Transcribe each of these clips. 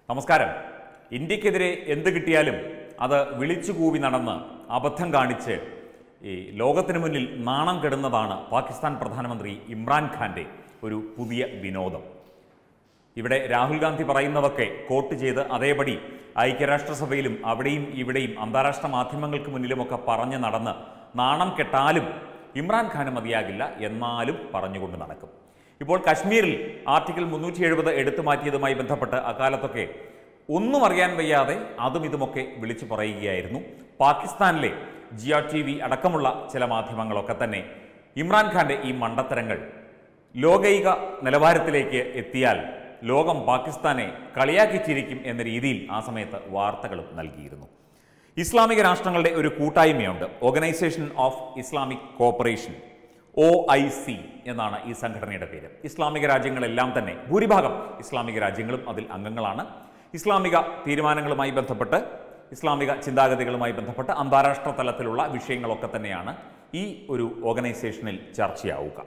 നമസ്കാരം ഇന്ത്യക്കെതിരെ എന്ത് കിട്ടിയാലും അത് വിളിച്ചു കൂവി നടന്ന് അബദ്ധം കാണിച്ച് ഈ ലോകത്തിന് മുന്നിൽ നാണം കെടുന്നതാണ് പാകിസ്ഥാൻ പ്രധാനമന്ത്രി ഇമ്രാൻഖാൻ്റെ ഒരു പുതിയ വിനോദം ഇവിടെ രാഹുൽ ഗാന്ധി പറയുന്നതൊക്കെ കോട്ട് ചെയ്ത് അതേപടി ഐക്യരാഷ്ട്രസഭയിലും അവിടെയും ഇവിടെയും അന്താരാഷ്ട്ര മാധ്യമങ്ങൾക്ക് മുന്നിലുമൊക്കെ പറഞ്ഞ് നടന്ന് നാണം കെട്ടാലും ഇമ്രാൻഖാന് മതിയാകില്ല എന്നാലും പറഞ്ഞുകൊണ്ട് നടക്കും ഇപ്പോൾ കശ്മീരിൽ ആർട്ടിക്കിൾ മുന്നൂറ്റി എഴുപത് എടുത്തു മാറ്റിയതുമായി ബന്ധപ്പെട്ട് അക്കാലത്തൊക്കെ ഒന്നും അറിയാൻ വയ്യാതെ അതും ഇതുമൊക്കെ വിളിച്ചു പറയുകയായിരുന്നു പാകിസ്ഥാനിലെ ജിയോ ടി വി അടക്കമുള്ള ചില മാധ്യമങ്ങളൊക്കെ തന്നെ ഇമ്രാൻഖാന്റെ ഈ മണ്ടത്തരങ്ങൾ ലോകൈക നിലവാരത്തിലേക്ക് എത്തിയാൽ ലോകം പാകിസ്ഥാനെ കളിയാക്കി ചിരിക്കും എന്ന രീതിയിൽ ആ സമയത്ത് വാർത്തകളും നൽകിയിരുന്നു ഇസ്ലാമിക രാഷ്ട്രങ്ങളുടെ ഒരു കൂട്ടായ്മയുണ്ട് organisation of Islamic cooperation O I C എന്നാണ് ഈ സംഘടനയുടെ പേര് ഇസ്ലാമിക രാജ്യങ്ങളെല്ലാം തന്നെ ഭൂരിഭാഗം ഇസ്ലാമിക രാജ്യങ്ങളും അതിൽ അംഗങ്ങളാണ് ഇസ്ലാമിക തീരുമാനങ്ങളുമായി ബന്ധപ്പെട്ട് ഇസ്ലാമിക ചിന്താഗതികളുമായി ബന്ധപ്പെട്ട് അന്താരാഷ്ട്ര തലത്തിലുള്ള വിഷയങ്ങളൊക്കെ തന്നെയാണ് ഈ ഒരു ഓർഗനൈസേഷനിൽ ചർച്ചയാവുക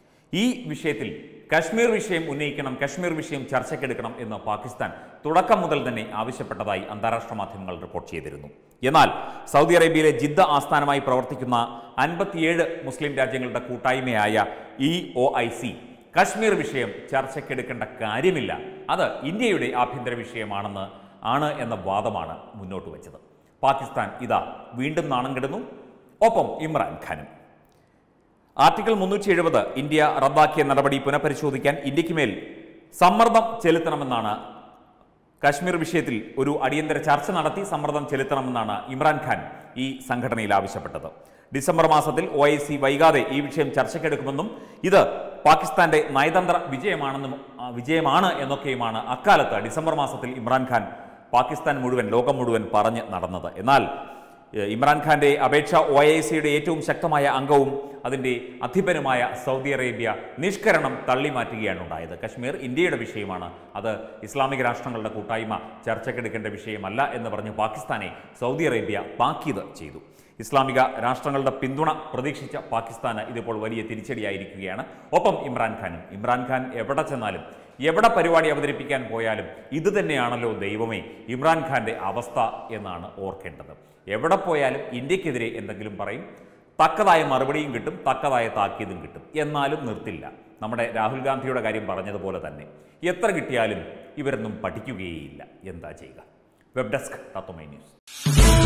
ഈ വിഷയത്തിൽ കശ്മീർ വിഷയം ഉന്നയിക്കണം കശ്മീർ വിഷയം ചർച്ചയ്ക്കെടുക്കണം എന്ന് പാകിസ്ഥാൻ തുടക്കം മുതൽ തന്നെ ആവശ്യപ്പെട്ടതായി അന്താരാഷ്ട്ര മാധ്യമങ്ങൾ റിപ്പോർട്ട് ചെയ്തിരുന്നു എന്നാൽ സൗദി അറേബ്യയിലെ ജിദ്ദ ആസ്ഥാനമായി പ്രവർത്തിക്കുന്ന അൻപത്തിയേഴ് മുസ്ലിം രാജ്യങ്ങളുടെ കൂട്ടായ്മയായ ഇ ഒ ഐ സി കശ്മീർ വിഷയം ചർച്ചയ്ക്കെടുക്കേണ്ട കാര്യമില്ല അത് ഇന്ത്യയുടെ ആഭ്യന്തര വിഷയമാണെന്ന് ആണ് എന്ന വാദമാണ് മുന്നോട്ട് വെച്ചത് പാകിസ്ഥാൻ ഇതാ വീണ്ടും നാണം കെടുന്നു ഒപ്പം ഇമ്രാൻഖാനും ആർട്ടിക്കിൾ മുന്നൂറ്റി എഴുപത് ഇന്ത്യ റദ്ദാക്കിയ നടപടി പുനഃപരിശോധിക്കാൻ ഇന്ത്യക്ക് മേൽ സമ്മർദ്ദം ചെലുത്തണമെന്നാണ് കാശ്മീർ വിഷയത്തിൽ ഒരു അടിയന്തര ചർച്ച നടത്തി സമ്മർദ്ദം ചെലുത്തണമെന്നാണ് ഇമ്രാൻഖാൻ ഈ സംഘടനയിൽ ആവശ്യപ്പെട്ടത് ഡിസംബർ മാസത്തിൽ ഒ ഐ സി വൈകാതെ ഈ വിഷയം ചർച്ചയ്ക്കെടുക്കുമെന്നും ഇത് പാകിസ്ഥാന്റെ നയതന്ത്ര വിജയമാണെന്നും ആ, വിജയമാണ് എന്നൊക്കെയുമാണ് അക്കാലത്ത് ഡിസംബർ മാസത്തിൽ ഇമ്രാൻഖാൻ പാകിസ്ഥാൻ മുഴുവൻ ലോകം മുഴുവൻ പറഞ്ഞ് നടന്നത് എന്നാൽ ഏഹ് ഇമ്രാൻഖാന്റെ അപേക്ഷ ഒ ഐ സിയുടെ ഏറ്റവും ശക്തമായ അംഗവും അതിന്റെ അധിപനുമായ സൗദി അറേബ്യ നിഷ്കരണം തള്ളിമാറ്റുകയാണ് ഉണ്ടായത് കശ്മീർ ഇന്ത്യയുടെ വിഷയമാണ് അത് ഇസ്ലാമിക രാഷ്ട്രങ്ങളുടെ കൂട്ടായ്മ ചർച്ചയ്ക്കെടുക്കേണ്ട വിഷയമല്ല എന്ന് പറഞ്ഞ് പാകിസ്ഥാനെ സൗദി അറേബ്യ താക്കീത് ചെയ്തു ഇസ്ലാമിക രാഷ്ട്രങ്ങളുടെ പിന്തുണ പ്രതീക്ഷിച്ച പാകിസ്ഥാന് ഇതിപ്പോൾ വലിയ തിരിച്ചടിയായിരിക്കുകയാണ് ഒപ്പം ഇമ്രാൻഖാനും ഇമ്രാൻഖാൻ എവിടെ ചെന്നാലും എവിടെ പരിപാടി അവതരിപ്പിക്കാൻ പോയാലും ഇത് തന്നെയാണല്ലോ ദൈവമേ ഇമ്രാൻഖാന്റെ അവസ്ഥ എന്നാണ് ഓർക്കേണ്ടത് എവിടെ പോയാലും ഇന്ത്യക്കെതിരെ എന്തെങ്കിലും പറയും തക്കതായ മറുപടിയും കിട്ടും തക്കതായ താക്കീതും കിട്ടും എന്നാലും നിർത്തില്ല നമ്മുടെ രാഹുൽ ഗാന്ധിയുടെ കാര്യം പറഞ്ഞതുപോലെ തന്നെ എത്ര കിട്ടിയാലും ഇവരൊന്നും പഠിക്കുകയേയില്ല എന്താ ചെയ്യുക വെബ് ഡെസ്ക് തത്വമൈ ന്യൂസ്